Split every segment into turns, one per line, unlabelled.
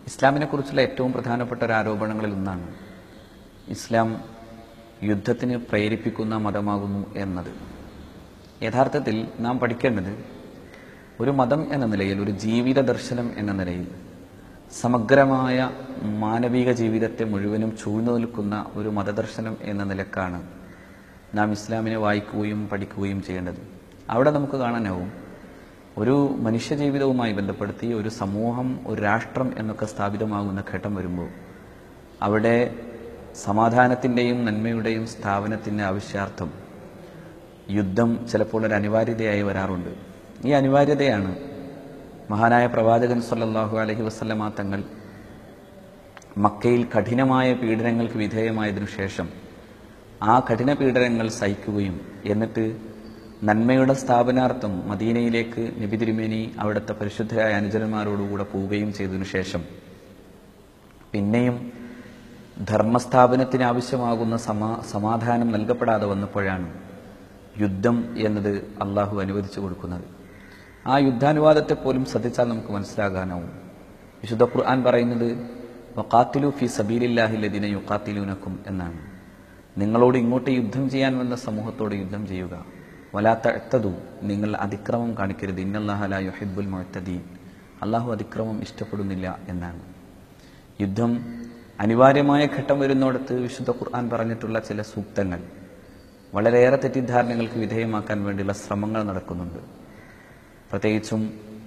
ഇസ്ലാമിനെ കുറിച്ചുള്ള ഏറ്റവും പ്രധാനപ്പെട്ട ഒരു ആരോപണങ്ങളിൽ ഒന്നാണ് ഇസ്ലാം യുദ്ധത്തിന് പ്രേരിപ്പിക്കുന്ന മതമാകുന്നു എന്നത് യഥാർത്ഥത്തിൽ നാം പഠിക്കേണ്ടത് ഒരു മതം എന്ന നിലയിൽ ഒരു ജീവിത ദർശനം എന്ന നിലയിൽ സമഗ്രമായ മാനവിക ജീവിതത്തെ മുഴുവനും ചൂഴ്ന്നു നിൽക്കുന്ന ഒരു മതദർശനം എന്ന നിലക്കാണ് നാം ഇസ്ലാമിനെ വായിക്കുകയും പഠിക്കുകയും ചെയ്യേണ്ടത് അവിടെ നമുക്ക് കാണാനാവും ഒരു മനുഷ്യജീവിതവുമായി ബന്ധപ്പെടുത്തി ഒരു സമൂഹം ഒരു രാഷ്ട്രം എന്നൊക്കെ സ്ഥാപിതമാകുന്ന ഘട്ടം വരുമ്പോൾ അവിടെ സമാധാനത്തിൻ്റെയും നന്മയുടെയും സ്ഥാപനത്തിൻ്റെ ആവശ്യാർത്ഥം യുദ്ധം ചിലപ്പോൾ ഒരു അനിവാര്യതയായി വരാറുണ്ട് ഈ അനിവാര്യതയാണ് മഹാനായ പ്രവാചകൻ സല്ലല്ലാഹു അലൈഹി വസല്ലമ തങ്ങൾ മക്കയിൽ കഠിനമായ പീഡനങ്ങൾക്ക് വിധേയമായതിനു ശേഷം ആ കഠിന പീഡനങ്ങൾ സഹിക്കുകയും എന്നിട്ട് നന്മയുടെ സ്ഥാപനാർത്ഥം മദീനയിലേക്ക് നബി തിരുമേനി അവിടുത്തെ പരിശുദ്ധരായ അനുചരന്മാരോടുകൂടെ പോവുകയും ചെയ്തതിനു ശേഷം പിന്നെയും ധർമ്മസ്ഥാപനത്തിന് ആവശ്യമാകുന്ന സമാ സമാധാനം നൽകപ്പെടാതെ വന്നപ്പോഴാണ് യുദ്ധം എന്നത് അള്ളാഹു അനുവദിച്ചു കൊടുക്കുന്നത് ആ യുദ്ധാനുവാദത്തെ പോലും ശ്രദ്ധിച്ചാൽ നമുക്ക് മനസ്സിലാകാനാവും വിശുദ്ധ ഖുർആൻ പറയുന്നത് വഖാത്തിലു ഫി സബീലില്ലാഹി ലദിന യുഖാത്തിലൂനക്കും എന്നാണ് നിങ്ങളോട് ഇങ്ങോട്ട് യുദ്ധം ചെയ്യാൻ വന്ന സമൂഹത്തോട് യുദ്ധം ചെയ്യുക വലാത്ത എത്തതു നിങ്ങൾ അതിക്രമം കാണിക്കരുത് ഇന്നല്ലാഹല യുഹിബുൽ മുഴത്തദീൻ അള്ളാഹു അതിക്രമം ഇഷ്ടപ്പെടുന്നില്ല എന്നാണ് യുദ്ധം അനിവാര്യമായ ഘട്ടം വരുന്നിടത്ത് വിശുദ്ധ ഖുർആൻ പറഞ്ഞിട്ടുള്ള ചില സൂക്തങ്ങൾ വളരെയേറെ തെറ്റിദ്ധാരണകൾക്ക് വിധേയമാക്കാൻ വേണ്ടിയുള്ള ശ്രമങ്ങൾ നടക്കുന്നുണ്ട് പ്രത്യേകിച്ചും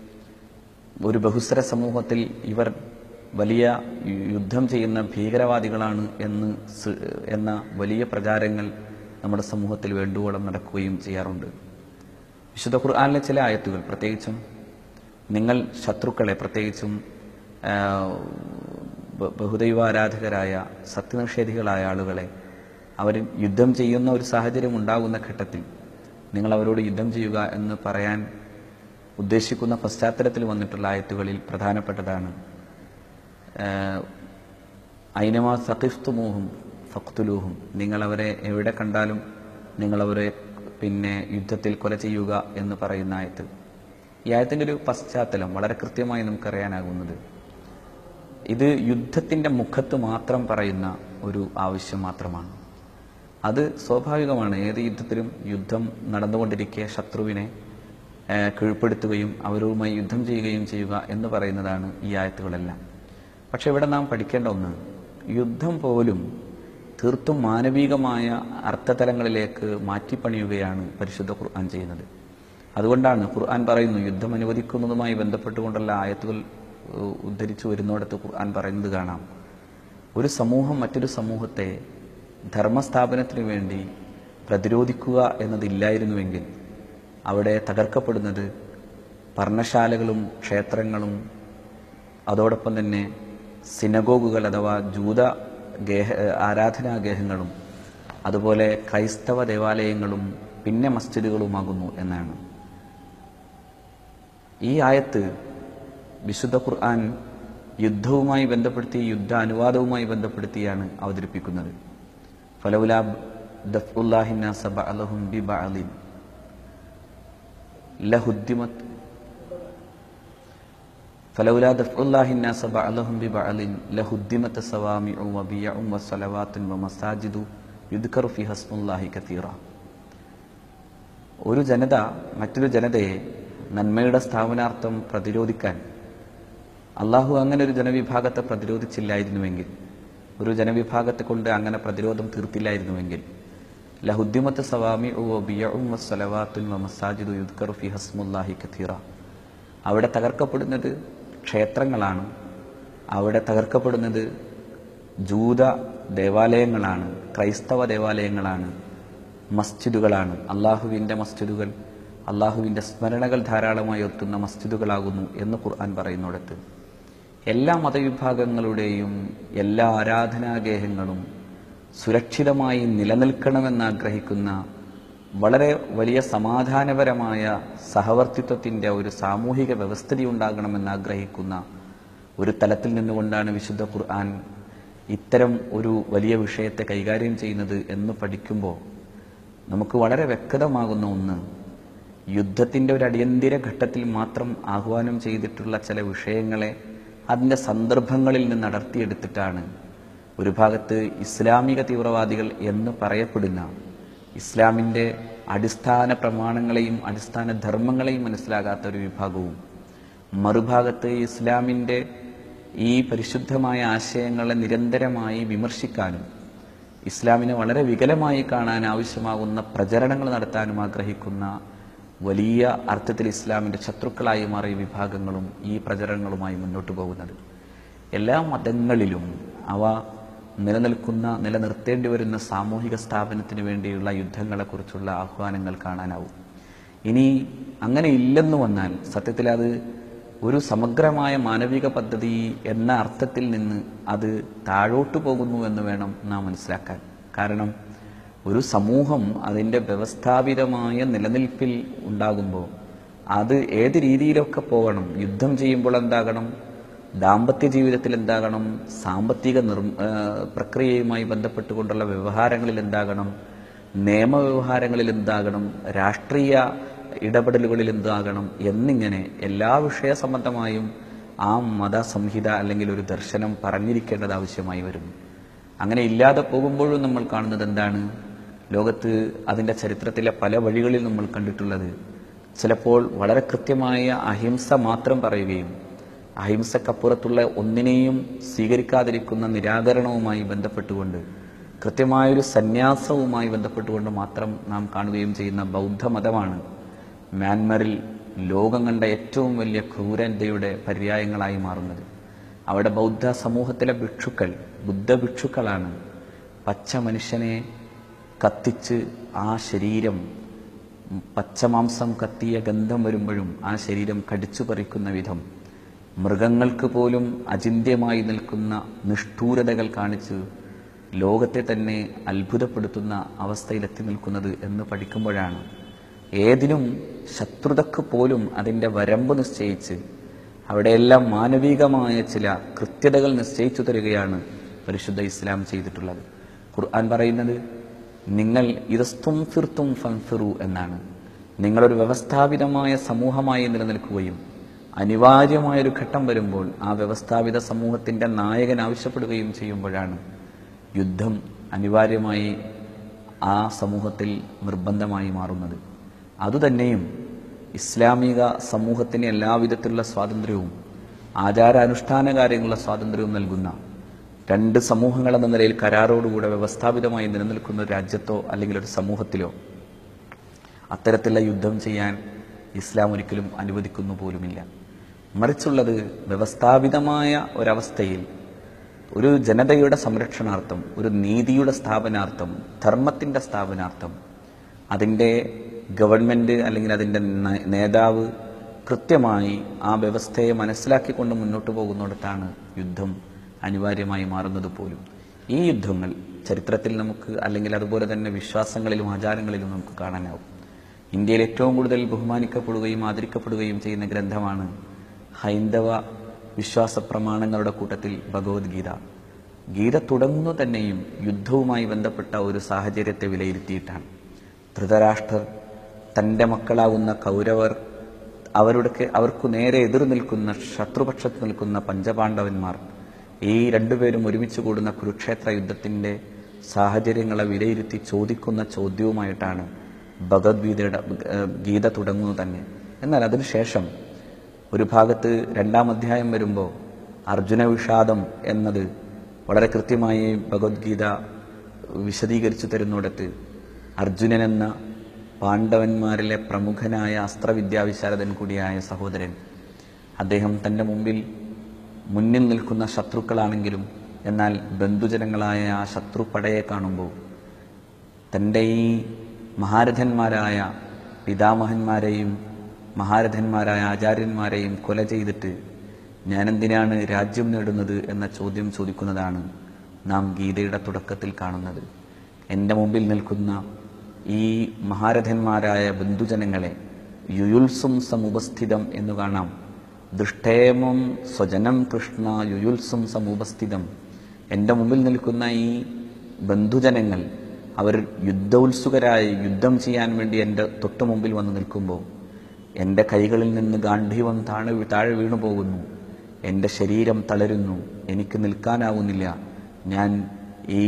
ഒരു ബഹുസ്വര സമൂഹത്തിൽ ഇവർ വലിയ യുദ്ധം ചെയ്യുന്ന ഭീകരവാദികളാണ് എന്ന് സ് എന്ന വലിയ പ്രചാരങ്ങൾ നമ്മുടെ സമൂഹത്തിൽ വേണ്ടുവോളം നടക്കുകയും ചെയ്യാറുണ്ട് വിശുദ്ധ ഖുർആാനിലെ ചില ആയത്തുകൾ പ്രത്യേകിച്ചും നിങ്ങൾ ശത്രുക്കളെ പ്രത്യേകിച്ചും ആ, ബ- ബഹുദൈവാരാധകരായ സത്യനിഷേധികളായ ആളുകളെ അവർ യുദ്ധം ചെയ്യുന്ന ഒരു സാഹചര്യം ഉണ്ടാകുന്ന ഘട്ടത്തിൽ നിങ്ങൾ അവരോട് യുദ്ധം ചെയ്യുക എന്ന് പറയാൻ ഉദ്ദേശിക്കുന്ന പശ്ചാത്തലത്തിൽ വന്നിട്ടുള്ള ആയത്തുകളിൽ പ്രധാനപ്പെട്ടതാണ് ഐനമാ സഖിഫ്തുമൂഹും ഫക്തുലൂഹും നിങ്ങൾ അവരെ എവിടെ കണ്ടാലും നിങ്ങൾ അവരെ പിന്നെ യുദ്ധത്തിൽ കൊല ചെയ്യുക എന്ന് പറയുന്ന ആയത്ത് ഈ ആയത്തിൻ്റെ ഒരു പശ്ചാത്തലം വളരെ കൃത്യമായി നമുക്കറിയാനാകുന്നത് ഇത് യുദ്ധത്തിൻ്റെ മുഖത്ത് മാത്രം പറയുന്ന ഒരു ആവശ്യം മാത്രമാണ് അത് സ്വാഭാവികമാണ് ഏത് യുദ്ധത്തിലും യുദ്ധം നടന്നുകൊണ്ടിരിക്കെ ശത്രുവിനെ ഏഹ്, കീഴ്പ്പെടുത്തുകയും അവരുമായി യുദ്ധം ചെയ്യുകയും ചെയ്യുക എന്ന് പറയുന്നതാണ് ഈ ആയത്തുകളെല്ലാം പക്ഷെ ഇവിടെ നാം പഠിക്കേണ്ട ഒന്ന് യുദ്ധം പോലും തീർത്തും മാനവികമായ അർത്ഥതലങ്ങളിലേക്ക് മാറ്റിപ്പണിയുകയാണ് പരിശുദ്ധ ഖുർആൻ ചെയ്യുന്നത് അതുകൊണ്ടാണ് ഖുർആൻ പറയുന്നു യുദ്ധം അനുവദിക്കുന്നതുമായി ബന്ധപ്പെട്ടുകൊണ്ടുള്ള ആയത്തുകൾ ഏഹ്, ഉദ്ധരിച്ചു വരുന്നിടത്ത് ഖുർആൻ പറയുന്നത് കാണാം ഒരു സമൂഹം മറ്റൊരു സമൂഹത്തെ ധർമ്മസ്ഥാപനത്തിനു വേണ്ടി പ്രതിരോധിക്കുക എന്നതില്ലായിരുന്നുവെങ്കിൽ അവിടെ തകർക്കപ്പെടുന്നത് പർണശാലകളും ക്ഷേത്രങ്ങളും അതോടൊപ്പം തന്നെ സിനഗോഗുകൾ അഥവാ ജൂത ഗേഹ ആരാധനാഗേഹങ്ങളും അതുപോലെ ക്രൈസ്തവ ദേവാലയങ്ങളും പിന്നെ മസ്ജിദുകളുമാകുന്നു എന്നാണ് ഈ ആയത്ത് വിശുദ്ധ ഖുർആൻ യുദ്ധവുമായി ബന്ധപ്പെടുത്തി യുദ്ധ അനുവാദവുമായി ബന്ധപ്പെടുത്തിയാണ് അവതരിപ്പിക്കുന്നത് ഫലൗല ദഫ്ഉല്ലാഹിന്നാസ ബഅലഹും ബിബഅലിൻ ലഹുദ്ദിമത് فلولا دفع الله الناس بعضهم ببعض لهدمت صوامع وبيع وصلوات ومساجد يذكر فيها اسم الله كثيرا ഒരു ജനത മറ്റൊരു ജനതയെ നന്മയുടെ സ്ഥാപനാർത്ഥം പ്രതിരോധിക്കാൻ അള്ളാഹു അങ്ങനെ ഒരു ജനവിഭാഗത്തെ പ്രതിരോധിച്ചില്ലായിരുന്നുവെങ്കിൽ ഒരു ജനവിഭാഗത്തെ കൊണ്ട് അങ്ങനെ പ്രതിരോധം തീർത്തില്ലായിരുന്നുവെങ്കിൽ ലഹുദ്ദിമത്ത് സവാമി ബിയഉം വസ്സലവാത്തുൻ വമസാജിദു യുദ്കറു ഫി ഹസ്മുല്ലാഹി കഥീറ അവിടെ തകർക്കപ്പെടുന്നത് ക്ഷേത്രങ്ങളാണ് അവിടെ തകർക്കപ്പെടുന്നത് ജൂത ദേവാലയങ്ങളാണ് ക്രൈസ്തവ ദേവാലയങ്ങളാണ് മസ്ജിദുകളാണ് അള്ളാഹുവിൻ്റെ മസ്ജിദുകൾ അള്ളാഹുവിൻ്റെ സ്മരണകൾ ധാരാളമായി എത്തുന്ന മസ്ജിദുകളാകുന്നു എന്ന് ഖുർആൻ പറയുന്നിടത്ത് എല്ലാ മതവിഭാഗങ്ങളുടെയും എല്ലാ ആരാധനാഗേഹങ്ങളും സുരക്ഷിതമായി നിലനിൽക്കണമെന്ന് ആഗ്രഹിക്കുന്ന വളരെ വലിയ സമാധാനപരമായ സഹവർത്തിത്വത്തിൻ്റെ ഒരു സാമൂഹിക വ്യവസ്ഥിതി ഉണ്ടാകണമെന്ന് ആഗ്രഹിക്കുന്ന ഒരു തലത്തിൽ നിന്നുകൊണ്ടാണ് വിശുദ്ധ ഖുർആൻ ഇത്തരം ഒരു വലിയ വിഷയത്തെ കൈകാര്യം ചെയ്യുന്നത് എന്ന് പഠിക്കുമ്പോൾ നമുക്ക് വളരെ വ്യക്തമാകുന്ന ഒന്ന് യുദ്ധത്തിൻ്റെ ഒരു അടിയന്തര ഘട്ടത്തിൽ മാത്രം ആഹ്വാനം ചെയ്തിട്ടുള്ള ചില വിഷയങ്ങളെ അതിൻ്റെ സന്ദർഭങ്ങളിൽ നിന്ന് അടർത്തിയെടുത്തിട്ടാണ് ഒരു ഭാഗത്ത് ഇസ്ലാമിക തീവ്രവാദികൾ എന്ന് പറയപ്പെടുന്ന ഇസ്ലാമിൻ്റെ അടിസ്ഥാന പ്രമാണങ്ങളെയും അടിസ്ഥാന ധർമ്മങ്ങളെയും മനസ്സിലാകാത്ത ഒരു വിഭാഗവും മറുഭാഗത്ത് ഇസ്ലാമിൻ്റെ ഈ പരിശുദ്ധമായ ആശയങ്ങളെ നിരന്തരമായി വിമർശിക്കാനും ഇസ്ലാമിനെ വളരെ വികലമായി കാണാൻ ആവശ്യമാകുന്ന പ്രചരണങ്ങൾ നടത്താനും ആഗ്രഹിക്കുന്ന വലിയ അർത്ഥത്തിൽ ഇസ്ലാമിൻ്റെ ശത്രുക്കളായി മാറിയ വിഭാഗങ്ങളും ഈ പ്രചരണങ്ങളുമായി മുന്നോട്ട് പോകുന്നത് എല്ലാ മതങ്ങളിലും അവ നിലനിൽക്കുന്ന നിലനിർത്തേണ്ടി വരുന്ന സാമൂഹിക സ്ഥാപനത്തിന് വേണ്ടിയുള്ള യുദ്ധങ്ങളെക്കുറിച്ചുള്ള ആഹ്വാനങ്ങൾ കാണാനാവും ഇനി അങ്ങനെ ഇല്ലെന്ന് വന്നാൽ സത്യത്തിൽ അത് ഒരു സമഗ്രമായ മാനവിക പദ്ധതി എന്ന അർത്ഥത്തിൽ നിന്ന് അത് താഴോട്ട് പോകുന്നു എന്ന് വേണം നാം മനസ്സിലാക്കാൻ കാരണം ഒരു സമൂഹം അതിൻ്റെ വ്യവസ്ഥാപിതമായ നിലനിൽപ്പിൽ ഉണ്ടാകുമ്പോൾ അത് ഏത് രീതിയിലൊക്കെ പോകണം യുദ്ധം ചെയ്യുമ്പോൾ എന്താകണം ദാമ്പത്യ ജീവിതത്തിൽ എന്താകണം സാമ്പത്തിക നിർ പ്രക്രിയയുമായി ബന്ധപ്പെട്ടുകൊണ്ടുള്ള വ്യവഹാരങ്ങളിൽ എന്താകണം നിയമവ്യവഹാരങ്ങളിൽ എന്താകണം രാഷ്ട്രീയ ഇടപെടലുകളിൽ എന്താകണം എന്നിങ്ങനെ എല്ലാ വിഷയ സംബന്ധമായും ആ മതസംഹിത അല്ലെങ്കിൽ ഒരു ദർശനം പറഞ്ഞിരിക്കേണ്ടത് ആവശ്യമായി വരുന്നു അങ്ങനെ ഇല്ലാതെ പോകുമ്പോഴും നമ്മൾ കാണുന്നത് എന്താണ് ലോകത്ത് അതിൻ്റെ ചരിത്രത്തിലെ പല വഴികളിൽ നമ്മൾ കണ്ടിട്ടുള്ളത് ചിലപ്പോൾ വളരെ കൃത്യമായ അഹിംസ മാത്രം പറയുകയും അഹിംസക്കപ്പുറത്തുള്ള ഒന്നിനെയും സ്വീകരിക്കാതിരിക്കുന്ന നിരാകരണവുമായി ബന്ധപ്പെട്ടുകൊണ്ട് കൃത്യമായൊരു സന്യാസവുമായി ബന്ധപ്പെട്ടുകൊണ്ട് മാത്രം നാം കാണുകയും ചെയ്യുന്ന ബൗദ്ധമതമാണ് മ്യാൻമറിൽ ലോകം കണ്ട ഏറ്റവും വലിയ ക്രൂരതയുടെ പര്യായങ്ങളായി മാറുന്നത് അവിടെ ബൗദ്ധ സമൂഹത്തിലെ ഭിക്ഷുക്കൾ ബുദ്ധ ഭിക്ഷുക്കളാണ് പച്ച മനുഷ്യനെ കത്തിച്ച് ആ ശരീരം പച്ചമാംസം കത്തിയ ഗന്ധം വരുമ്പോഴും ആ ശരീരം കടിച്ചു പറിക്കുന്ന വിധം മൃഗങ്ങൾക്ക് പോലും അചിന്ത്യമായി നിൽക്കുന്ന നിഷ്ഠൂരതകൾ കാണിച്ച് ലോകത്തെ തന്നെ അത്ഭുതപ്പെടുത്തുന്ന അവസ്ഥയിലെത്തി നിൽക്കുന്നത് എന്ന് പഠിക്കുമ്പോഴാണ് ഏതിനും ശത്രുതക്ക് പോലും അതിൻ്റെ വരമ്പ് നിശ്ചയിച്ച് അവിടെയെല്ലാം മാനവികമായ ചില കൃത്യതകൾ നിശ്ചയിച്ചു തരികയാണ് പരിശുദ്ധ ഇസ്ലാം ചെയ്തിട്ടുള്ളത് ഖുർആൻ പറയുന്നത് നിങ്ങൾ ഇതസ്തും ഫിർത്തും ഫൻഫിറു എന്നാണ് നിങ്ങളൊരു വ്യവസ്ഥാപിതമായ സമൂഹമായി നിലനിൽക്കുകയും അനിവാര്യമായൊരു ഘട്ടം വരുമ്പോൾ ആ വ്യവസ്ഥാപിത സമൂഹത്തിന്റെ നായകൻ ആവശ്യപ്പെടുകയും ചെയ്യുമ്പോഴാണ് യുദ്ധം അനിവാര്യമായി ആ സമൂഹത്തിൽ നിർബന്ധമായി മാറുന്നത് അതുതന്നെയും ഇസ്ലാമിക സമൂഹത്തിന് എല്ലാവിധത്തിലുള്ള സ്വാതന്ത്ര്യവും ആചാരാനുഷ്ഠാന കാര്യങ്ങളുടെ സ്വാതന്ത്ര്യവും നൽകുന്ന രണ്ട് സമൂഹങ്ങൾ എന്ന നിലയിൽ കരാറോടുകൂടെ വ്യവസ്ഥാപിതമായി നിലനിൽക്കുന്ന ഒരു രാജ്യത്തോ അല്ലെങ്കിൽ ഒരു സമൂഹത്തിലോ അത്തരത്തിലുള്ള യുദ്ധം ചെയ്യാൻ ഇസ്ലാം ഒരിക്കലും അനുവദിക്കുന്നു പോലുമില്ല മറിച്ചുള്ളത് വ്യവസ്ഥാപിതമായ ഒരവസ്ഥയിൽ ഒരു ജനതയുടെ സംരക്ഷണാർത്ഥം ഒരു നീതിയുടെ സ്ഥാപനാർത്ഥം ധർമ്മത്തിൻ്റെ സ്ഥാപനാർത്ഥം അതിൻ്റെ ഗവൺമെൻറ് അല്ലെങ്കിൽ അതിൻ്റെ നേ- നേതാവ് കൃത്യമായി ആ വ്യവസ്ഥയെ മനസ്സിലാക്കിക്കൊണ്ട് മുന്നോട്ട് പോകുന്നിടത്താണ് യുദ്ധം അനിവാര്യമായി മാറുന്നത് പോലും ഈ യുദ്ധങ്ങൾ ചരിത്രത്തിൽ നമുക്ക് അല്ലെങ്കിൽ അതുപോലെ തന്നെ വിശ്വാസങ്ങളിലും ആചാരങ്ങളിലും നമുക്ക് കാണാനാവും ഇന്ത്യയിൽ ഏറ്റവും കൂടുതൽ ബഹുമാനിക്കപ്പെടുകയും ആദരിക്കപ്പെടുകയും ചെയ്യുന്ന ഗ്രന്ഥമാണ് ഹൈന്ദവ വിശ്വാസ പ്രമാണങ്ങളുടെ കൂട്ടത്തിൽ ഭഗവത്ഗീത ഗീത തുടങ്ങുന്നു തന്നെയും യുദ്ധവുമായി ബന്ധപ്പെട്ട ഒരു സാഹചര്യത്തെ വിലയിരുത്തിയിട്ടാണ് ധൃതരാഷ്ട്രർ തൻ്റെ മക്കളാകുന്ന കൗരവർ അവരുടെ അവർക്കു നേരെ എതിർ നിൽക്കുന്ന ശത്രുപക്ഷത്ത് നിൽക്കുന്ന പഞ്ചപാണ്ഡവന്മാർ ഈ രണ്ടുപേരും ഒരുമിച്ച് കൂടുന്ന കുരുക്ഷേത്ര യുദ്ധത്തിൻ്റെ സാഹചര്യങ്ങളെ വിലയിരുത്തി ചോദിക്കുന്ന ചോദ്യവുമായിട്ടാണ് ഭഗവത്ഗീതയുടെ ഏഹ്, ഗീത തുടങ്ങുന്നത് തന്നെ എന്നാൽ അതിനുശേഷം ഒരു ഭാഗത്ത് രണ്ടാം അധ്യായം വരുമ്പോൾ അർജുന വിഷാദം എന്നത് വളരെ കൃത്യമായി ഭഗവത്ഗീത വിശദീകരിച്ചു തരുന്നിടത്ത് അർജുനൻ എന്ന പാണ്ഡവന്മാരിലെ പ്രമുഖനായ അസ്ത്രവിദ്യാവിശാരദൻ കൂടിയായ സഹോദരൻ അദ്ദേഹം തൻ്റെ മുമ്പിൽ മുന്നിൽ നിൽക്കുന്ന ശത്രുക്കളാണെങ്കിലും എന്നാൽ ബന്ധുജനങ്ങളായ ആ ശത്രുപടയെ കാണുമ്പോൾ തൻ്റെ ഈ മഹാരഥന്മാരായ പിതാമഹന്മാരെയും മഹാരഥന്മാരായ ആചാര്യന്മാരെയും കൊല ചെയ്തിട്ട് ഞാനെന്തിനാണ് രാജ്യം നേടുന്നത് എന്ന ചോദ്യം ചോദിക്കുന്നതാണ് നാം ഗീതയുടെ തുടക്കത്തിൽ കാണുന്നത് എൻ്റെ മുമ്പിൽ നിൽക്കുന്ന ഈ മഹാരഥന്മാരായ ബന്ധുജനങ്ങളെ യുയുത്സും സമുപസ്ഥിതം എന്ന് കാണാം ദൃഷ്ടേമം സ്വജനം കൃഷ്ണ യുയുത്സും സമുപസ്ഥിതം എൻ്റെ മുമ്പിൽ നിൽക്കുന്ന ഈ ബന്ധുജനങ്ങൾ അവർ യുദ്ധോത്സുകരായി യുദ്ധം ചെയ്യാൻ വേണ്ടി എൻ്റെ തൊട്ടു മുമ്പിൽ വന്ന് നിൽക്കുമ്പോൾ എൻ്റെ കൈകളിൽ നിന്ന് ഗാന്ധീവം താഴെ താഴെ വീണു പോകുന്നു എൻ്റെ ശരീരം തളരുന്നു എനിക്ക് നിൽക്കാനാവുന്നില്ല ഞാൻ ഈ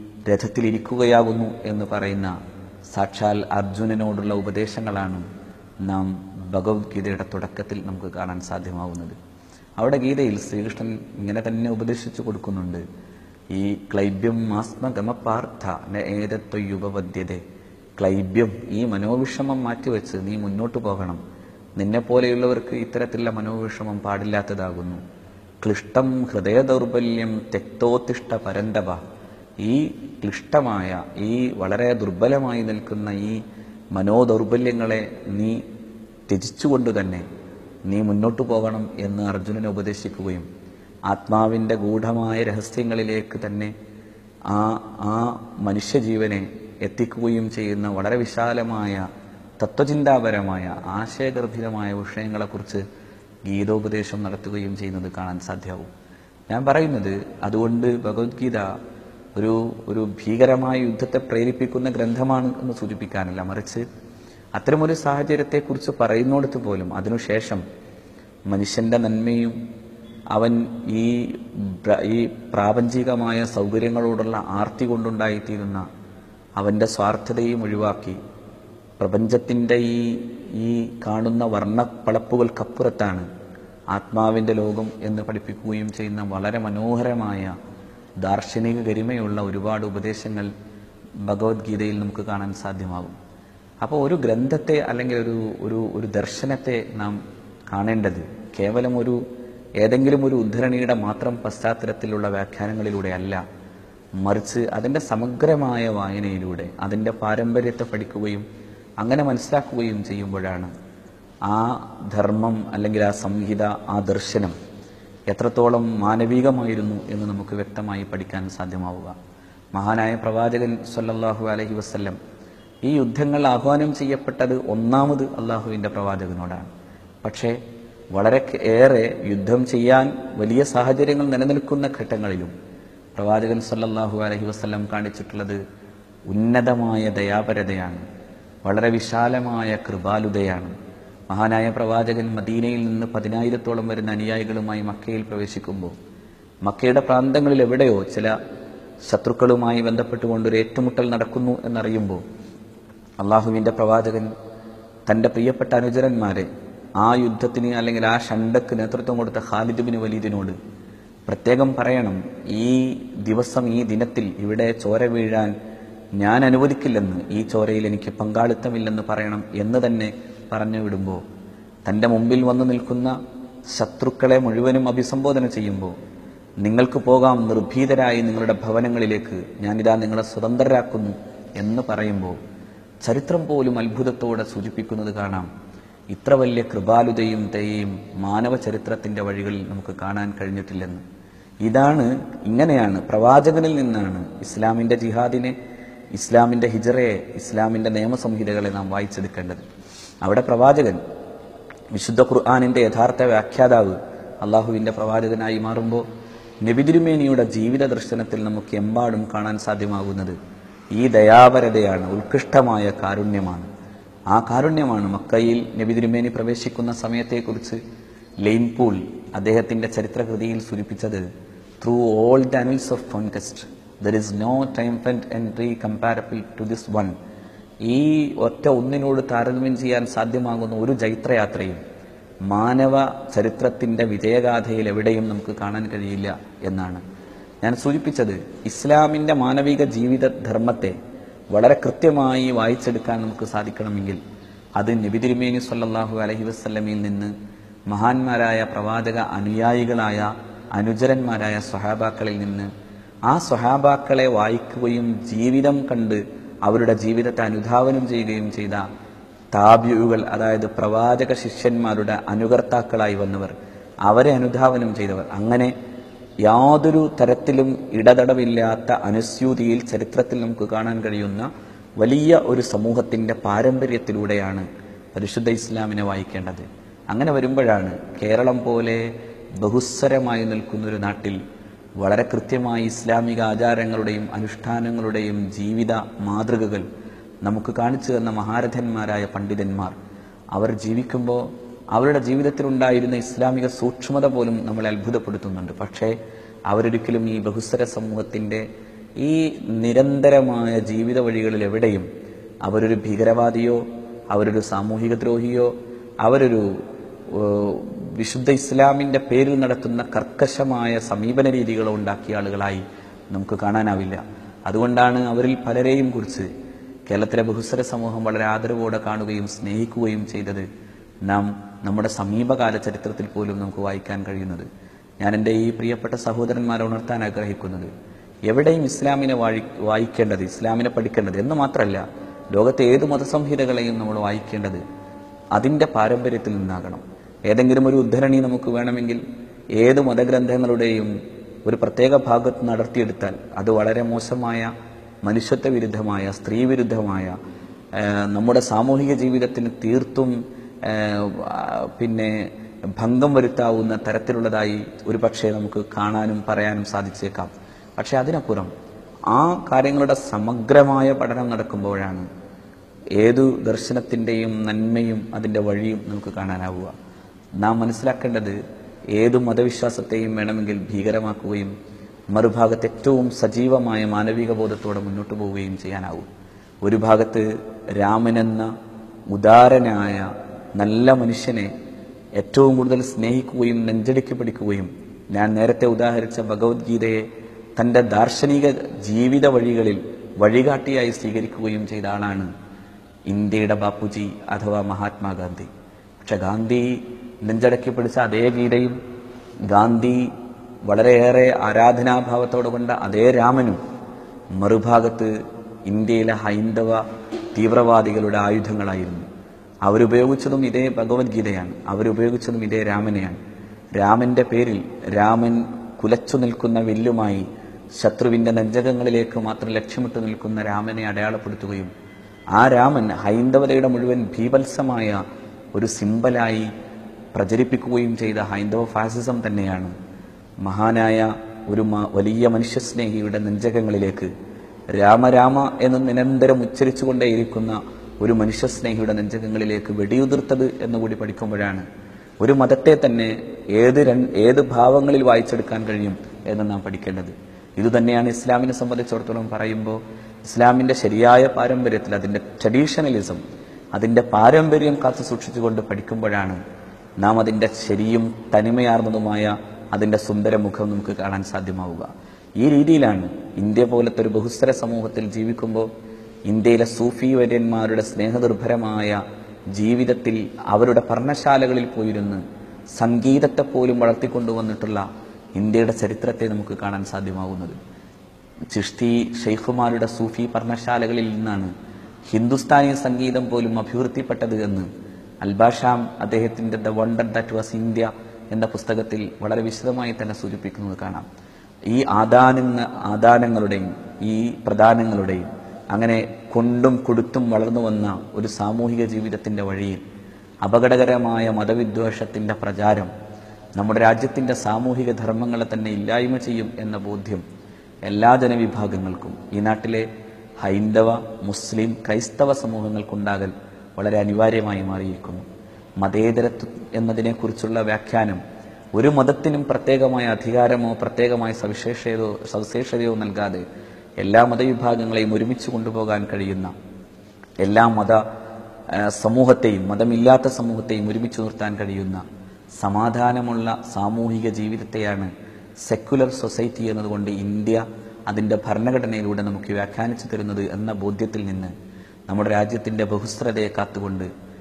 രഥത്തിലിരിക്കുകയാകുന്നു എന്ന് പറയുന്ന സാക്ഷാൽ അർജുനനോടുള്ള ഉപദേശങ്ങളാണ് നാം ഭഗവത്ഗീതയുടെ തുടക്കത്തിൽ നമുക്ക് കാണാൻ സാധ്യമാവുന്നത് അവിടെ ഗീതയിൽ ശ്രീകൃഷ്ണൻ ഇങ്ങനെ തന്നെ ഉപദേശിച്ചു കൊടുക്കുന്നുണ്ട് ഈ ക്ലൈബ്യം ആസ്മഗമപാർത്ഥ ഏതത്വയുപപദ്യത ക്ലൈബ്യം ഈ മനോവിഷമം മാറ്റിവെച്ച് നീ മുന്നോട്ട് പോകണം നിന്നെപ്പോലെയുള്ളവർക്ക് ഇത്തരത്തിലുള്ള മനോവിഷമം പാടില്ലാത്തതാകുന്നു ക്ലിഷ്ടം ഹൃദയ ദൗർബല്യം തെക്തോത്തിഷ്ട പരന്തപ ഈ ക്ലിഷ്ടമായ ഈ വളരെ ദുർബലമായി നിൽക്കുന്ന ഈ മനോദൗർബല്യങ്ങളെ നീ ത്യജിച്ചുകൊണ്ട് തന്നെ നീ മുന്നോട്ടു പോകണം എന്ന് അർജുനനെ ഉപദേശിക്കുകയും ആത്മാവിൻ്റെ ഗൂഢമായ രഹസ്യങ്ങളിലേക്ക് തന്നെ ആ ആ മനുഷ്യജീവനെ എത്തിക്കുകയും ചെയ്യുന്ന വളരെ വിശാലമായ തത്വചിന്താപരമായ ആശയഗർഭിതമായ വിഷയങ്ങളെക്കുറിച്ച് ഗീതോപദേശം നടത്തുകയും ചെയ്യുന്നത് കാണാൻ സാധ്യമാവും ഞാൻ പറയുന്നത് അതുകൊണ്ട് ഭഗവത്ഗീത ഒരു ഒരു ഭീകരമായ യുദ്ധത്തെ പ്രേരിപ്പിക്കുന്ന ഗ്രന്ഥമാണ് എന്ന് സൂചിപ്പിക്കാനല്ല മറിച്ച് അത്തരമൊരു സാഹചര്യത്തെക്കുറിച്ച് പറയുന്നിടത്ത് പോലും അതിനുശേഷം മനുഷ്യന്റെ നന്മയും അവൻ ഈ പ്ര- ഈ പ്രാപഞ്ചികമായ സൗകര്യങ്ങളോടുള്ള ആർത്തി കൊണ്ടുണ്ടായിത്തീരുന്ന അവന്റെ സ്വാർത്ഥതയും ഒഴിവാക്കി പ്രപഞ്ചത്തിന്റെ ഈ ഈ കാണുന്ന വർണ്ണപ്പളപ്പുകൾക്കപ്പുറത്താണ് ആത്മാവിന്റെ ലോകം എന്ന് പഠിപ്പിക്കുകയും ചെയ്യുന്ന വളരെ മനോഹരമായ ദാർശനിക ഗരിമയുള്ള ഒരുപാട് ഉപദേശങ്ങൾ ഭഗവത്ഗീതയിൽ നമുക്ക് കാണാൻ സാധ്യമാകും അപ്പോൾ ഒരു ഗ്രന്ഥത്തെ അല്ലെങ്കിൽ ഒരു ഒരു ഒരു ദർശനത്തെ നാം കാണേണ്ടത് കേവലം ഒരു ഏതെങ്കിലും ഒരു ഉദ്ധരണിയുടെ മാത്രം പശ്ചാത്തലത്തിലുള്ള വ്യാഖ്യാനങ്ങളിലൂടെ അല്ല മറിച്ച് അതിൻ്റെ സമഗ്രമായ വായനയിലൂടെ അതിൻ്റെ പാരമ്പര്യത്തെ പഠിക്കുകയും അങ്ങനെ മനസ്സിലാക്കുകയും ചെയ്യുമ്പോഴാണ് ആ ധർമ്മം അല്ലെങ്കിൽ ആ സംഹിത ആ ദർശനം എത്രത്തോളം മാനവികമായിരുന്നു എന്ന് നമുക്ക് വ്യക്തമായി പഠിക്കാൻ സാധ്യമാവുക മഹാനായ പ്രവാചകൻ സല്ലല്ലാഹു അലൈഹി വസല്ലം ഈ യുദ്ധങ്ങൾ ആഹ്വാനം ചെയ്യപ്പെട്ടത് ഒന്നാമത് അള്ളാഹുവിൻ്റെ പ്രവാചകനോടാണ് പക്ഷേ വളരെ ഏറെ യുദ്ധം ചെയ്യാൻ വലിയ സാഹചര്യങ്ങൾ നിലനിൽക്കുന്ന ഘട്ടങ്ങളിലും പ്രവാചകൻ സല്ലല്ലാഹു അലൈഹി വസല്ലം കാണിച്ചിട്ടുള്ളത് ഉന്നതമായ ദയാപരതയാണ് വളരെ വിശാലമായ കൃപാലുതയാണ് മഹാനായ പ്രവാചകൻ മദീനയിൽ നിന്ന് പതിനായിരത്തോളം വരുന്ന അനുയായികളുമായി മക്കയിൽ പ്രവേശിക്കുമ്പോൾ മക്കയുടെ പ്രാന്തങ്ങളിൽ എവിടെയോ ചില ശത്രുക്കളുമായി ബന്ധപ്പെട്ടുകൊണ്ട് ഒരു ഏറ്റുമുട്ടൽ നടക്കുന്നു എന്നറിയുമ്പോൾ അള്ളാഹുവിൻ്റെ പ്രവാചകൻ തൻ്റെ പ്രിയപ്പെട്ട അനുചരന്മാരെ ആ യുദ്ധത്തിന് അല്ലെങ്കിൽ ആ ഷണ്ടക്ക് നേതൃത്വം കൊടുത്ത ഖാലിദ് ബിൻ വലീദിനോട് പ്രത്യേകം പറയണം ഈ ദിവസം ഈ ദിനത്തിൽ ഇവിടെ ചോര വീഴാൻ ഞാൻ അനുവദിക്കില്ലെന്ന് ഈ ചോരയിൽ എനിക്ക് പങ്കാളിത്തമില്ലെന്ന് പറയണം എന്ന് തന്നെ പറഞ്ഞു വിടുമ്പോൾ തൻ്റെ മുമ്പിൽ വന്നു നിൽക്കുന്ന ശത്രുക്കളെ മുഴുവനും അഭിസംബോധന ചെയ്യുമ്പോൾ നിങ്ങൾക്ക് പോകാം നിർഭീതരായി നിങ്ങളുടെ ഭവനങ്ങളിലേക്ക് ഞാനിതാ നിങ്ങളെ സ്വതന്ത്രരാക്കുന്നു എന്ന് പറയുമ്പോൾ ചരിത്രം പോലും അത്ഭുതത്തോടെ സൂചിപ്പിക്കുന്നത് കാണാം ഇത്ര വലിയ കൃപാലുതയും ദയയും മാനവ ചരിത്രത്തിന്റെ വഴികളിൽ നമുക്ക് കാണാൻ കഴിഞ്ഞിട്ടില്ലെന്ന് ഇതാണ് ഇങ്ങനെയാണ് പ്രവാചകനിൽ നിന്നാണ് ഇസ്ലാമിന്റെ ജിഹാദിനെ ഇസ്ലാമിന്റെ ഹിജറയെ ഇസ്ലാമിന്റെ നിയമസംഹിതകളെ നാം വായിച്ചെടുക്കേണ്ടത് അവിടെ പ്രവാചകൻ വിശുദ്ധ ഖുർആാനിന്റെ യഥാർത്ഥ വ്യാഖ്യാതാവ് അള്ളാഹുവിന്റെ പ്രവാചകനായി മാറുമ്പോൾ നബിതിരുമേനിയുടെ ജീവിത ദർശനത്തിൽ നമുക്ക് എമ്പാടും കാണാൻ സാധ്യമാകുന്നത് ഈ ദയാപരതയാണ് ഉത്കൃഷ്ടമായ കാരുണ്യമാണ് ആ കാരുണ്യമാണ് മക്കയിൽ നബിതിരുമേനി പ്രവേശിക്കുന്ന സമയത്തെക്കുറിച്ച് ലെയിൻപൂൾ അദ്ദേഹത്തിന്റെ ചരിത്രകൃതിയിൽ സൂചിപ്പിച്ചത് through all the annals of conquest there is no time faint entry comparable to this one ഈ ഒറ്റ ഒന്നിനോട് താരതമ്യം ചെയ്യാൻ സാധ്യമാകുന്ന ഒരു ജൈത്രയാത്രയും മാനവ ചരിത്രത്തിന്റെ വിജയഗാഥയിൽ എവിടെയും നമുക്ക് കാണാൻ കഴിയില്ല എന്നാണ് ഞാൻ സൂചിപ്പിച്ചത് ഇസ്ലാമിന്റെ മാനവിക ജീവിത ധർമ്മത്തെ വളരെ കൃത്യമായി വായിച്ചെടുക്കാൻ നമുക്ക് സാധിക്കണമെങ്കിൽ അത് നബി തിരുമേനി സല്ലല്ലാഹു അലൈഹി വസല്ലമയിൽ നിന്ന് മഹാന്മാരായ പ്രവാചക അനുയായികളായ അനുചരന്മാരായ സ്വഹാബാക്കളിൽ നിന്ന് ആ സ്വഹാബാക്കളെ വായിക്കുകയും ജീവിതം കണ്ട് അവരുടെ ജീവിതത്തെ അനുധാവനം ചെയ്യുകയും ചെയ്ത താബ്യുകൾ അതായത് പ്രവാചക ശിഷ്യന്മാരുടെ അനുകർത്താക്കളായി വന്നവർ അവരെ അനുധാവനം ചെയ്തവർ അങ്ങനെ യാതൊരു തരത്തിലും ഇടതടവില്ലാത്ത അനുസ്യൂതിയിൽ ചരിത്രത്തിൽ നമുക്ക് കാണാൻ കഴിയുന്ന വലിയ ഒരു സമൂഹത്തിന്റെ പാരമ്പര്യത്തിലൂടെയാണ് പരിശുദ്ധ ഇസ്ലാമിനെ വായിക്കേണ്ടത് അങ്ങനെ വരുമ്പോഴാണ് കേരളം പോലെ ബഹുസ്വരമായി നിൽക്കുന്ന ഒരു നാട്ടിൽ വളരെ കൃത്യമായി ഇസ്ലാമിക ആചാരങ്ങളുടെയും അനുഷ്ഠാനങ്ങളുടെയും ജീവിത മാതൃകകൾ നമുക്ക് കാണിച്ചു തന്ന മഹാരഥന്മാരായ പണ്ഡിതന്മാർ അവർ ജീവിക്കുമ്പോൾ അവരുടെ ജീവിതത്തിലുണ്ടായിരുന്ന ഇസ്ലാമിക സൂക്ഷ്മത പോലും നമ്മളെ അത്ഭുതപ്പെടുത്തുന്നുണ്ട് പക്ഷേ അവരൊരിക്കലും ഈ ബഹുസ്വര സമൂഹത്തിൻ്റെ ഈ നിരന്തരമായ ജീവിത വഴികളിൽ എവിടെയും അവരൊരു ഭീകരവാദിയോ അവരൊരു സാമൂഹിക ദ്രോഹിയോ അവരൊരു ഏഹ്, വിശുദ്ധ ഇസ്ലാമിൻ്റെ പേരിൽ നടത്തുന്ന കർക്കശമായ സമീപന രീതികളോ ഉണ്ടാക്കിയ ആളുകളായി നമുക്ക് കാണാനാവില്ല അതുകൊണ്ടാണ് അവരിൽ പലരെയും കുറിച്ച് കേരളത്തിലെ ബഹുസ്വര സമൂഹം വളരെ ആദരവോടെ കാണുകയും സ്നേഹിക്കുകയും ചെയ്തത് നാം നമ്മുടെ സമീപകാല ചരിത്രത്തിൽ പോലും നമുക്ക് വായിക്കാൻ കഴിയുന്നത് ഞാൻ എൻ്റെ ഈ പ്രിയപ്പെട്ട സഹോദരന്മാരെ ഉണർത്താൻ ആഗ്രഹിക്കുന്നത് എവിടെയും ഇസ്ലാമിനെ വാഴി വായിക്കേണ്ടത് ഇസ്ലാമിനെ പഠിക്കേണ്ടത് എന്ന് മാത്രമല്ല ലോകത്തെ ഏത് മതസംഹിതകളെയും നമ്മൾ വായിക്കേണ്ടത് അതിൻ്റെ പാരമ്പര്യത്തിൽ നിന്നാകണം ഏതെങ്കിലും ഒരു ഉദ്ധരണി നമുക്ക് വേണമെങ്കിൽ ഏത് മതഗ്രന്ഥങ്ങളുടെയും ഒരു പ്രത്യേക ഭാഗത്ത് നടത്തിയെടുത്താൽ അത് വളരെ മോശമായ മനുഷ്യത്വ വിരുദ്ധമായ സ്ത്രീ വിരുദ്ധമായ ആ, നമ്മുടെ സാമൂഹിക ജീവിതത്തിന് തീർത്തും ആ, ആ, പിന്നെ ഭംഗം വരുത്താവുന്ന തരത്തിലുള്ളതായി ഒരു പക്ഷേ നമുക്ക് കാണാനും പറയാനും സാധിച്ചേക്കാം പക്ഷെ അതിനപ്പുറം ആ കാര്യങ്ങളുടെ സമഗ്രമായ പഠനം നടക്കുമ്പോഴാണ് ഏതു ദർശനത്തിൻ്റെയും നന്മയും അതിൻ്റെ വഴിയും നമുക്ക് കാണാനാവുക നാം മനസ്സിലാക്കേണ്ടത് ഏതു മതവിശ്വാസത്തെയും വേണമെങ്കിൽ ഭീകരമാക്കുകയും മറുഭാഗത്ത് ഏറ്റവും സജീവമായ മാനവിക ബോധത്തോടെ മുന്നോട്ട് പോവുകയും ചെയ്യാനാവും ഒരു ഭാഗത്ത് രാമനെന്ന ഉദാരനായ നല്ല മനുഷ്യനെ ഏറ്റവും കൂടുതൽ സ്നേഹിക്കുകയും നെഞ്ചടിക്ക് പിടിക്കുകയും ഞാൻ നേരത്തെ ഉദാഹരിച്ച ഭഗവത്ഗീതയെ തൻ്റെ ദാർശനിക ജീവിത വഴികളിൽ വഴികാട്ടിയായി സ്വീകരിക്കുകയും ചെയ്ത ആളാണ് ഇന്ത്യയുടെ ബാപ്പുജി അഥവാ മഹാത്മാഗാന്ധി പക്ഷെ ഗാന്ധി നെഞ്ചടക്കി പിടിച്ച അതേ ഗീതയും ഗാന്ധി വളരെയേറെ ആരാധനാഭാവത്തോടെ കൊണ്ട അതേ രാമനും മറുഭാഗത്ത് ഇന്ത്യയിലെ ഹൈന്ദവ തീവ്രവാദികളുടെ ആയുധങ്ങളായിരുന്നു അവരുപയോഗിച്ചതും ഇതേ ഭഗവത്ഗീതയാണ് അവരുപയോഗിച്ചതും ഇതേ രാമനെയാണ് രാമന്റെ പേരിൽ രാമൻ കുലച്ചു നിൽക്കുന്ന വില്ലുമായി ശത്രുവിന്റെ നെഞ്ചകങ്ങളിലേക്ക് മാത്രം ലക്ഷ്യമിട്ട് നിൽക്കുന്ന രാമനെ അടയാളപ്പെടുത്തുകയും ആ രാമൻ ഹൈന്ദവതയുടെ മുഴുവൻ ഭീവത്സമായ ഒരു സിമ്പലായി പ്രചരിപ്പിക്കുകയും ചെയ്ത ഹൈന്ദവ ഫാസിസം തന്നെയാണ് മഹാനായ ഒരു മ- വലിയ മനുഷ്യസ്നേഹിയുടെ നെഞ്ചകങ്ങളിലേക്ക് രാമരാമ എന്ന് നിരന്തരം ഉച്ചരിച്ചുകൊണ്ടേയിരിക്കുന്ന ഒരു മനുഷ്യസ്നേഹിയുടെ നെഞ്ചകങ്ങളിലേക്ക് വെടിയുതിർത്തത് എന്നുകൂടി പഠിക്കുമ്പോഴാണ് ഒരു മതത്തെ തന്നെ ഏത് രൺ- ഏത് ഭാവങ്ങളിൽ വായിച്ചെടുക്കാൻ കഴിയും എന്ന് നാം പഠിക്കേണ്ടത് ഇതുതന്നെയാണ് ഇസ്ലാമിനെ സംബന്ധിച്ചിടത്തോളം പറയുമ്പോൾ ഇസ്ലാമിന്റെ ശരിയായ പാരമ്പര്യത്തിൽ അതിന്റെ ട്രഡീഷണലിസം അതിന്റെ പാരമ്പര്യം കാത്തു സൂക്ഷിച്ചുകൊണ്ട് പഠിക്കുമ്പോഴാണ് നാം അതിന്റെ ശരിയും തനിമയാർന്നതുമായ അതിന്റെ സുന്ദര മുഖം നമുക്ക് കാണാൻ സാധ്യമാവുക ഈ രീതിയിലാണ് ഇന്ത്യ പോലത്തെ ഒരു ബഹുസ്തര സമൂഹത്തിൽ ജീവിക്കുമ്പോൾ ഇന്ത്യയിലെ സൂഫി വര്യന്മാരുടെ സ്നേഹനിർഭരമായ ജീവിതത്തിൽ അവരുടെ പർണശാലകളിൽ പോയിരുന്ന് സംഗീതത്തെ പോലും വളർത്തിക്കൊണ്ടുവന്നിട്ടുള്ള ഇന്ത്യയുടെ ചരിത്രത്തെ നമുക്ക് കാണാൻ സാധ്യമാകുന്നത് ചിഷ്തി ഷെയ്ഖുമാരുടെ സൂഫി പർണശാലകളിൽ നിന്നാണ് ഹിന്ദുസ്ഥാനി സംഗീതം പോലും അഭിവൃദ്ധിപ്പെട്ടത് എന്ന് അൽബാഷാം അദ്ദേഹത്തിന്റെ the wonder that was India എന്ന പുസ്തകത്തിൽ വളരെ വിശദമായി തന്നെ സൂചിപ്പിക്കുന്നത് കാണാം ഈ ആദാന ആദാനങ്ങളുടെയും ഈ പ്രധാനങ്ങളുടെയും അങ്ങനെ കൊണ്ടും കൊടുത്തും വളർന്നു വന്ന ഒരു സാമൂഹിക ജീവിതത്തിന്റെ വഴിയിൽ അപകടകരമായ മതവിദ്വേഷത്തിന്റെ പ്രചാരം നമ്മുടെ രാജ്യത്തിന്റെ സാമൂഹിക ധർമ്മങ്ങളെ തന്നെ ഇല്ലായ്മ ചെയ്യും എന്ന ബോധ്യം എല്ലാ ജനവിഭാഗങ്ങൾക്കും ഈ നാട്ടിലെ ഹൈന്ദവ മുസ്ലിം ക്രൈസ്തവ സമൂഹങ്ങൾക്കുണ്ടാകൽ വളരെ അനിവാര്യമായി മാറിയിരിക്കുന്നു മതേതരത്വം എന്നതിനെക്കുറിച്ചുള്ള വ്യാഖ്യാനം ഒരു മതത്തിനും പ്രത്യേകമായ അധികാരമോ പ്രത്യേകമായ സവിശേഷതയോ സവിശേഷതയോ നൽകാതെ എല്ലാ മതവിഭാഗങ്ങളെയും ഒരുമിച്ച് കൊണ്ടുപോകാൻ കഴിയുന്ന എല്ലാ മത ആ, സമൂഹത്തെയും മതമില്ലാത്ത സമൂഹത്തെയും ഒരുമിച്ച് നിർത്താൻ കഴിയുന്ന സമാധാനമുള്ള സാമൂഹിക ജീവിതത്തെയാണ് സെക്കുലർ സൊസൈറ്റി എന്നതുകൊണ്ട് ഇന്ത്യ അതിൻ്റെ ഭരണഘടനയിലൂടെ നമുക്ക് വ്യാഖ്യാനിച്ചു തരുന്നത് എന്ന ബോധ്യത്തിൽ നിന്ന് നമ്മുടെ രാജ്യത്തിൻ്റെ ബഹുസ്രതയെ കാത്തുകൊണ്ട്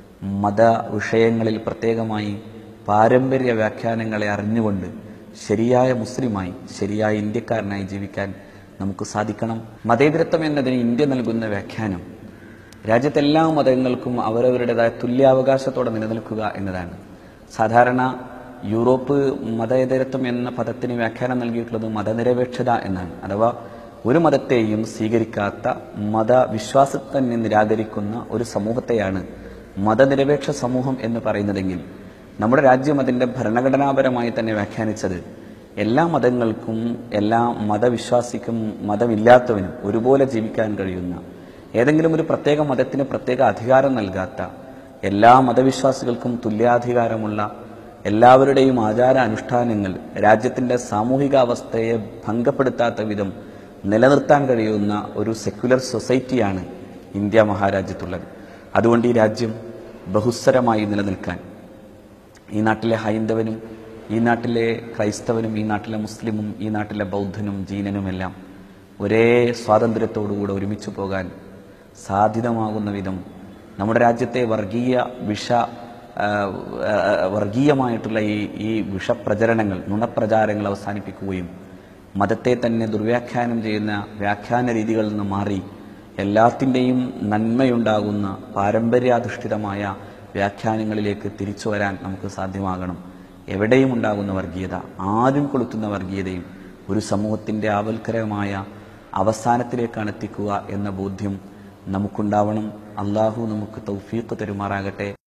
മത വിഷയങ്ങളിൽ പ്രത്യേകമായി പാരമ്പര്യ വ്യാഖ്യാനങ്ങളെ അറിഞ്ഞുകൊണ്ട് ശരിയായ മുസ്ലിമായി ശരിയായ ഇന്ത്യക്കാരനായി ജീവിക്കാൻ നമുക്ക് സാധിക്കണം മതേതരത്വം എന്നതിന് ഇന്ത്യ നൽകുന്ന വ്യാഖ്യാനം രാജ്യത്തെ എല്ലാ മതങ്ങൾക്കും അവരവരുടേതായ തുല്യാവകാശത്തോടെ നിലനിൽക്കുക എന്നതാണ് സാധാരണ യൂറോപ്പ് മതേതരത്വം എന്ന പദത്തിന് വ്യാഖ്യാനം നൽകിയിട്ടുള്ളത് മതനിരപേക്ഷത എന്നാണ് അഥവാ ഒരു മതത്തെയും സ്വീകരിക്കാത്ത മതവിശ്വാസത്തെ തന്നെ നിരാകരിക്കുന്ന ഒരു സമൂഹത്തെയാണ് മതനിരപേക്ഷ സമൂഹം എന്ന് പറയുന്നതെങ്കിൽ നമ്മുടെ രാജ്യം അതിൻ്റെ ഭരണഘടനാപരമായി തന്നെ വ്യാഖ്യാനിച്ചത് എല്ലാ മതങ്ങൾക്കും എല്ലാ മതവിശ്വാസിക്കും മതമില്ലാത്തവനും ഒരുപോലെ ജീവിക്കാൻ കഴിയുന്ന ഏതെങ്കിലും ഒരു പ്രത്യേക മതത്തിന് പ്രത്യേക അധികാരം നൽകാത്ത എല്ലാ മതവിശ്വാസികൾക്കും തുല്യാധികാരമുള്ള എല്ലാവരുടെയും ആചാര അനുഷ്ഠാനങ്ങൾ രാജ്യത്തിന്റെ സാമൂഹികാവസ്ഥയെ ഭംഗപ്പെടുത്താത്ത വിധം നിലനിർത്താൻ കഴിയുന്ന ഒരു സെക്യുലർ സൊസൈറ്റിയാണ് ഇന്ത്യ മഹാരാജ്യത്തുള്ളത് അതുകൊണ്ട് ഈ രാജ്യം ബഹുസ്വരമായി നിലനിൽക്കാൻ ഈ നാട്ടിലെ ഹൈന്ദവനും ഈ നാട്ടിലെ ക്രൈസ്തവനും ഈ നാട്ടിലെ മുസ്ലിമും ഈ നാട്ടിലെ ബൗദ്ധനും ജീനനുമെല്ലാം ഒരേ സ്വാതന്ത്ര്യത്തോടുകൂടെ ഒരുമിച്ച് പോകാൻ സാധ്യതമാകുന്ന വിധം നമ്മുടെ രാജ്യത്തെ വർഗീയ വിഷ ആ, ആ, വർഗീയമായിട്ടുള്ള ഈ ഈ വിഷപ്രചരണങ്ങൾ നുണപ്രചാരങ്ങൾ അവസാനിപ്പിക്കുകയും മതത്തെ തന്നെ ദുർവ്യാഖ്യാനം ചെയ്യുന്ന വ്യാഖ്യാന രീതികളിൽ നിന്ന് മാറി എല്ലാത്തിൻ്റെയും നന്മയുണ്ടാകുന്ന പാരമ്പര്യാധിഷ്ഠിതമായ വ്യാഖ്യാനങ്ങളിലേക്ക് തിരിച്ചു വരാൻ നമുക്ക് സാധ്യമാകണം എവിടെയും ഉണ്ടാകുന്ന വർഗീയത ആരും കൊളുത്തുന്ന വർഗീയതയും ഒരു സമൂഹത്തിൻ്റെ ആവൽക്കരമായ അവസാനത്തിലേക്കാണ് എത്തിക്കുക എന്ന ബോധ്യം നമുക്കുണ്ടാവണം അള്ളാഹു നമുക്ക് തൗഫീഖ് തരുമാറാകട്ടെ